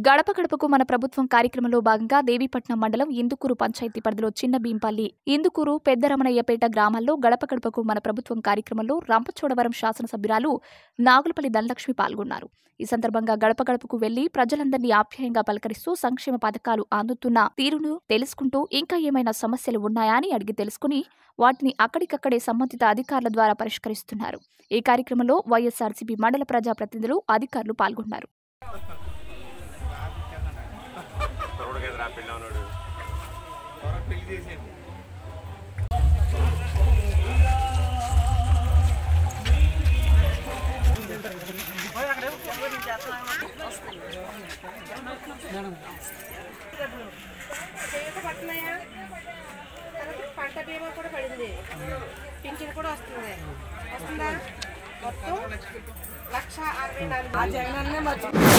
గడప గడపకు మన ప్రభుత్వం కార్యక్రమంలో భాగంగా దేవీపట్నం మండలం ఇందుకూరు పంచాయతీ పరిధిలో చిన్న భీంపల్లి ఇందుకూరు పెద్దరమణయ్యపేట గ్రామాల్లో గడప గడపకు మన ప్రభుత్వం కార్యక్రమంలో రంపచోడవరం శాసనసభ్యురాలు నాగులపల్లి ధనలక్ష్మి పాల్గొన్నారు ఈ సందర్భంగా గడప గడపకు వెళ్లి ప్రజలందరినీ ఆప్యాయంగా పలకరిస్తూ సంక్షేమ పథకాలు అందుతున్న తీరును తెలుసుకుంటూ ఇంకా ఏమైనా సమస్యలు ఉన్నాయా అని అడిగి తెలుసుకుని వాటిని అక్కడికక్కడే సంబంధిత అధికారుల ద్వారా పరిష్కరిస్తున్నారు ఈ కార్యక్రమంలో వైఎస్ఆర్సీపీ మండల ప్రజాప్రతినిధులు అధికారులు పాల్గొన్నారు తోడుగేది రా పిల్లవనోడు చేయూత పడుతున్నాయా తర్వాత పంట బీమా కూడా పడింది పింఛన్ కూడా వస్తుంది వస్తుందా మొత్తం లక్ష అరవై నాలుగు